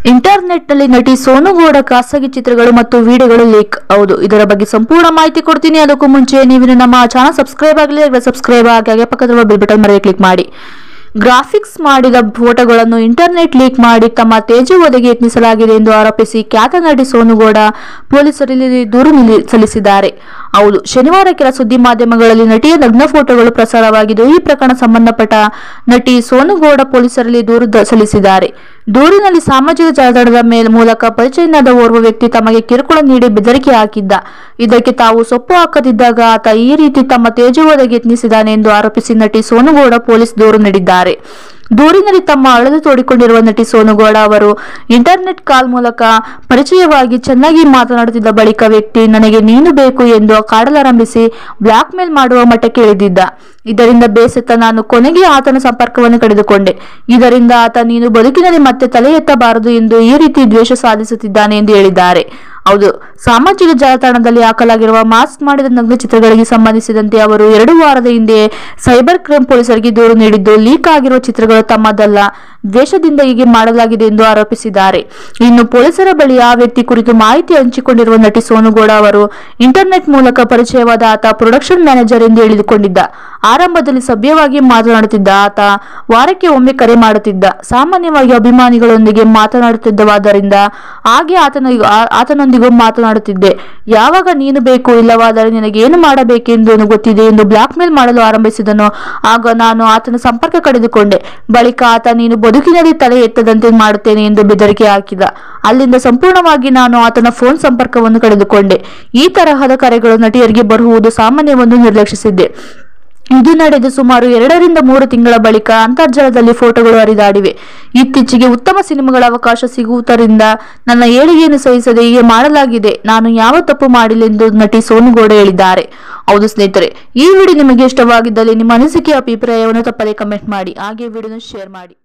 ಇಂಟರ್ನೆಟ್ನಲ್ಲಿ ನಟಿ ಸೋನು ಗೌಡ ಖಾಸಗಿ ಚಿತ್ರಗಳು ಮತ್ತು ವಿಡಿಯೋಗಳು ಲೀಕ್ ಹೌದು ಇದರ ಬಗ್ಗೆ ಸಂಪೂರ್ಣ ಮಾಹಿತಿ ಕೊಡ್ತೀನಿ ಅದಕ್ಕೂ ಮುಂಚೆ ನೀವು ನಮ್ಮ ಚಾನಲ್ ಸಬ್ಸ್ಕ್ರೈಬ್ ಆಗಲಿ ಸಬ್ಸ್ಕ್ರೈಬ್ ಆಗಿ ಹಾಗೆ ಪಕ್ಕದಲ್ಲಿರುವ ಬೆಲ್ ಬಟನ್ ಮೇಲೆ ಕ್ಲಿಕ್ ಮಾಡಿ ಗ್ರಾಫಿಕ್ಸ್ ಮಾಡಿದ ಫೋಟೋಗಳನ್ನು ಇಂಟರ್ನೆಟ್ ಲೀಕ್ ಮಾಡಿ ತಮ್ಮ ತೇಜೋವಧೆಗೆ ಯತ್ನಿಸಲಾಗಿದೆ ಎಂದು ಆರೋಪಿಸಿ ಖ್ಯಾತ ನಟಿ ಸೋನು ಗೌಡ ಪೊಲೀಸರಲ್ಲಿ ದೂರು ನಿಲ್ಲಿ- ಸಲ್ಲಿಸಿದ್ದಾರೆ ಹೌದು ಶನಿವಾರ ಕೆಲ ಸುದ್ದಿ ಮಾಧ್ಯಮಗಳಲ್ಲಿ ನಟಿಯ ನಗ್ನ ಫೋಟೋಗಳು ಪ್ರಸಾರವಾಗಿದ್ದು ಈ ಪ್ರಕರಣ ಸಂಬಂಧಪಟ್ಟ ನಟಿ ಸೋನು ಗೌಡ ಪೊಲೀಸರಲ್ಲಿ ದೂರು ದ- ಸಲ್ಲಿಸಿದ್ದಾರೆ ದೂರಿನಲ್ಲಿ ಸಾಮಾಜಿಕ ಜಾಲತಾಣದ ಮೇಲ್ ಮೂಲಕ ಪರಿಚಯನಾದ ಓರ್ವ ವ್ಯಕ್ತಿ ತಮಗೆ ಕಿರುಕುಳ ನೀಡಿ ಬೆದರಿಕೆ ಹಾಕಿದ್ದ ಇದಕ್ಕೆ ತಾವು ಸೊಪ್ಪು ಹಾಕದಿದ್ದಾಗ ಆತ ಈ ರೀತಿ ತಮ್ಮ ತೇಜೋವಧೆಗೆ ಯತ್ನಿಸಿದ್ದಾನೆ ಎಂದು ಆರೋಪಿಸಿ ನಟಿ ಸೋನುಗೌಡ ಪೊಲೀಸ್ ದೂರು ನೀಡಿದ್ದಾರೆ ದೂರಿನಲ್ಲಿ ತಮ್ಮ ಅಳಲು ತೋಡಿಕೊಂಡಿರುವ ನಟಿ ಸೋನುಗೌಡ ಅವರು ಇಂಟರ್ನೆಟ್ ಕಾಲ್ ಮೂಲಕ ಪರಿಚಯವಾಗಿ ಚೆನ್ನಾಗಿ ಮಾತನಾಡುತ್ತಿದ್ದ ಬಳಿಕ ವ್ಯಕ್ತಿ ನನಗೆ ನೀನು ಬೇಕು ಎಂದು ಕಾಡಲಾರಂಭಿಸಿ ಬ್ಲಾಕ್ ಮೇಲ್ ಮಾಡುವ ಮಟ್ಟಕ್ಕೆ ಇಳಿದಿದ್ದ ಇದರಿಂದ ಬೇಸತ್ತ ನಾನು ಕೊನೆಗೆ ಆತನ ಸಂಪರ್ಕವನ್ನು ಕಡಿದುಕೊಂಡೆ ಇದರಿಂದ ಆತ ನೀನು ಬದುಕಿನಲ್ಲಿ ಮತ್ತೆ ತಲೆ ಎತ್ತಬಾರದು ಎಂದು ಈ ರೀತಿ ದ್ವೇಷ ಸಾಧಿಸುತ್ತಿದ್ದಾನೆ ಎಂದು ಹೇಳಿದ್ದಾರೆ ಹೌದು ಸಾಮಾಜಿಕ ಜಾಲತಾಣದಲ್ಲಿ ಹಾಕಲಾಗಿರುವ ಮಾಸ್ಕ್ ಮಾಡಿದ ನಗ್ನ ಚಿತ್ರಗಳಿಗೆ ಸಂಬಂಧಿಸಿದಂತೆ ಅವರು ಎರಡು ವಾರದ ಹಿಂದೆ ಸೈಬರ್ ಕ್ರೈಮ್ ಪೊಲೀಸರಿಗೆ ದೂರು ನೀಡಿದ್ದು ಲೀಕ್ ಆಗಿರುವ ಚಿತ್ರಗಳು ತಮ್ಮದಲ್ಲ ದ್ವೇಷದಿಂದ ಹೀಗೆ ಮಾಡಲಾಗಿದೆ ಎಂದು ಆರೋಪಿಸಿದ್ದಾರೆ ಇನ್ನು ಪೊಲೀಸರ ಬಳಿ ಆ ವ್ಯಕ್ತಿ ಕುರಿತು ಮಾಹಿತಿ ಹಂಚಿಕೊಂಡಿರುವ ನಟಿ ಸೋನುಗೌಡ ಅವರು ಇಂಟರ್ನೆಟ್ ಮೂಲಕ ಪರಿಚಯವಾದ ಆತ ಪ್ರೊಡಕ್ಷನ್ ಮ್ಯಾನೇಜರ್ ಎಂದು ಹೇಳಿದುಕೊಂಡಿದ್ದ ಆರಂಭದಲ್ಲಿ ಸಭ್ಯವಾಗಿ ಮಾತನಾಡುತ್ತಿದ್ದ ಆತ ವಾರಕ್ಕೆ ಒಮ್ಮೆ ಕರೆ ಮಾಡುತ್ತಿದ್ದ ಸಾಮಾನ್ಯವಾಗಿ ಅಭಿಮಾನಿಗಳೊಂದಿಗೆ ಮಾತನಾಡುತ್ತಿದ್ದವಾದ್ದರಿಂದ ಹಾಗೆ ಆತನ ಆ- ಆತನೊಂದಿಗೂ ಮಾತನಾಡುತ್ತಿದ್ದೆ ಯಾವಾಗ ನೀನು ಬೇಕು ಇಲ್ಲವಾದರೆ ನಿನಗೆ ಏನು ಮಾಡಬೇಕೆಂದು ಗೊತ್ತಿದೆ ಎಂದು ಬ್ಲಾಕ್ ಮೇಲ್ ಮಾಡಲು ಆರಂಭಿಸಿದನು ಆಗ ನಾನು ಆತನ ಸಂಪರ್ಕ ಕಡಿದುಕೊಂಡೆ ಬಳಿಕ ಆತ ನೀನು ಬದುಕಿನಲ್ಲಿ ತಲೆ ಎತ್ತದಂತೆ ಮಾಡುತ್ತೇನೆ ಎಂದು ಬೆದರಿಕೆ ಹಾಕಿದ ಅಲ್ಲಿಂದ ಸಂಪೂರ್ಣವಾಗಿ ನಾನು ಆತನ ಫೋನ್ ಸಂಪರ್ಕವನ್ನು ಕಳೆದುಕೊಂಡೆ ಈ ತರಹದ ಕರೆಗಳು ನಟಿಯರಿಗೆ ಬರುವುದು ಸಾಮಾನ್ಯವೆಂದು ನಿರ್ಲಕ್ಷಿಸಿದ್ದೆ ಇದು ನಡೆದು ಸುಮಾರು ಎರಡರಿಂದ ಮೂರು ತಿಂಗಳ ಬಳಿಕ ಅಂತರ್ಜಾಲದಲ್ಲಿ ಫೋಟೋಗಳು ಹರಿದಾಡಿವೆ ಇತ್ತೀಚೆಗೆ ಉತ್ತಮ ಸಿನಿಮಾಗಳ ಅವಕಾಶ ಸಿಗುವುದರಿಂದ ನನ್ನ ಏಳಿಗೆಯನ್ನು ಸಹಿಸದೆ ಹೀಗೆ ಮಾಡಲಾಗಿದೆ ನಾನು ಯಾವ ತಪ್ಪು ಮಾಡಿಲ್ಲ ಎಂದು ನಟಿ ಸೋನುಗೌಡ ಹೇಳಿದ್ದಾರೆ ಹೌದು ಸ್ನೇಹಿತರೆ ಈ ವಿಡಿಯೋ ನಿಮಗೆ ಇಷ್ಟವಾಗಿದ್ದಲ್ಲಿ ನಿಮ್ಮ ಅನಿಸಿಕೆ ಅಭಿಪ್ರಾಯವನ್ನು ತಪ್ಪದೆ ಕಮೆಂಟ್ ಮಾಡಿ ಹಾಗೆ ವಿಡಿಯೋನ ಶೇರ್ ಮಾಡಿ